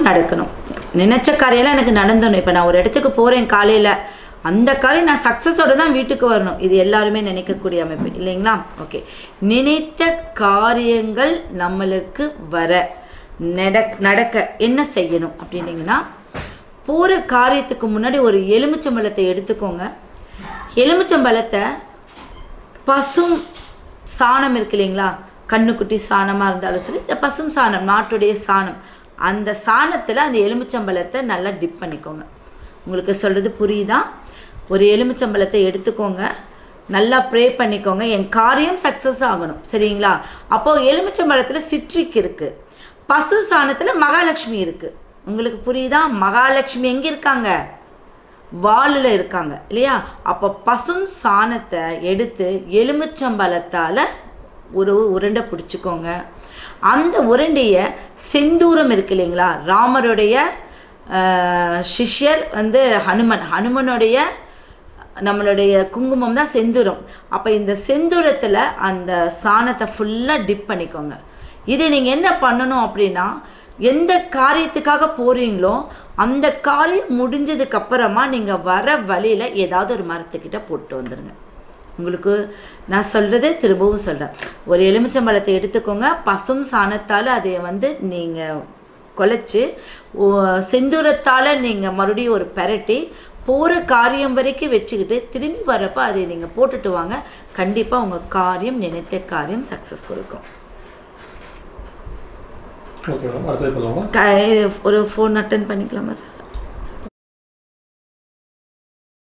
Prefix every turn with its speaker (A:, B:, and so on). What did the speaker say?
A: நடக்கணும் நினச்ச காரியெல்லாம் எனக்கு நடந்தணும் இப்போ நான் ஒரு இடத்துக்கு போகிறேன் காலையில் அந்த காரியம் நான் சக்ஸஸோடு தான் வீட்டுக்கு வரணும் இது எல்லாருமே நினைக்கக்கூடிய அமைப்பு இல்லைங்களா ஓகே நினைத்த காரியங்கள் நம்மளுக்கு வர நடக் நடக்க என்ன செய்யணும் அப்படின்னீங்கன்னா போகிற காரியத்துக்கு முன்னாடி ஒரு எலுமிச்சம்பழத்தை எடுத்துக்கோங்க எலுமிச்சம்பழத்தை பசும் சாணம் இருக்கு இல்லைங்களா கண்ணுக்குட்டி சாணமாக இருந்தாலும் சரி இந்த பசும் சாணம் நாட்டுடைய சாணம் அந்த சாணத்தில் அந்த எலுமிச்சம்பழத்தை நல்லா டிப் பண்ணிக்கோங்க உங்களுக்கு சொல்கிறது புரியுதா ஒரு எலுமிச்சம்பழத்தை எடுத்துக்கோங்க நல்லா ப்ரே பண்ணிக்கோங்க என் காரியம் சக்ஸஸ் ஆகணும் சரிங்களா அப்போது எலுமிச்சம்பழத்தில் சிட்ரிக் இருக்குது பசு சாணத்தில் மகாலட்சுமி இருக்குது உங்களுக்கு புரியுதா மகாலட்சுமி எங்கே இருக்காங்க வாலில் இருக்காங்க இல்லையா அப்போ பசும் சாணத்தை எடுத்து எலுமிச்சம்பழத்தால் ஒரு உருண்டை பிடிச்சிக்கோங்க அந்த உருண்டையை செந்தூரம் இருக்கு இல்லைங்களா ராமருடைய ஆஹ், சிஷ்யர் வந்து ஹனுமன் ஹனுமனுடைய நம்மளுடைய குங்குமம் தான் செந்தூரம் அப்போ இந்த செந்தூரத்தில் அந்த சாணத்தை ஃபுல்லாக டிப் பண்ணிக்கோங்க இதை நீங்கள் என்ன பண்ணணும் அப்படின்னா எந்த காரியத்துக்காக போகிறீங்களோ அந்த காரியம் முடிஞ்சதுக்கு அப்புறமா நீங்கள் வர வழியில் ஏதாவது ஒரு மரத்துக்கிட்ட போட்டு வந்துடுங்க உங்களுக்கு நான் சொல்கிறது திரும்பவும் சொல்கிறேன் ஒரு எலுமிச்சம்பழத்தை எடுத்துக்கோங்க பசும் சாணத்தால் அதை வந்து நீங்கள் குலைச்சி செந்தூரத்தால் நீங்கள் மறுபடியும் ஒரு பெரட்டி போகிற காரியம் வரைக்கும் வச்சுக்கிட்டு திரும்பி வரப்போ அதை நீங்கள் போட்டுட்டு வாங்க கண்டிப்பாக உங்கள் காரியம் நினைத்த காரியம் சக்ஸஸ் கொடுக்கும்
B: ஓகே மேடம் அடுத்தது போகலாமா
A: க ஒரு ஃபோன் அட்டன் பண்ணிக்கலாமா சார்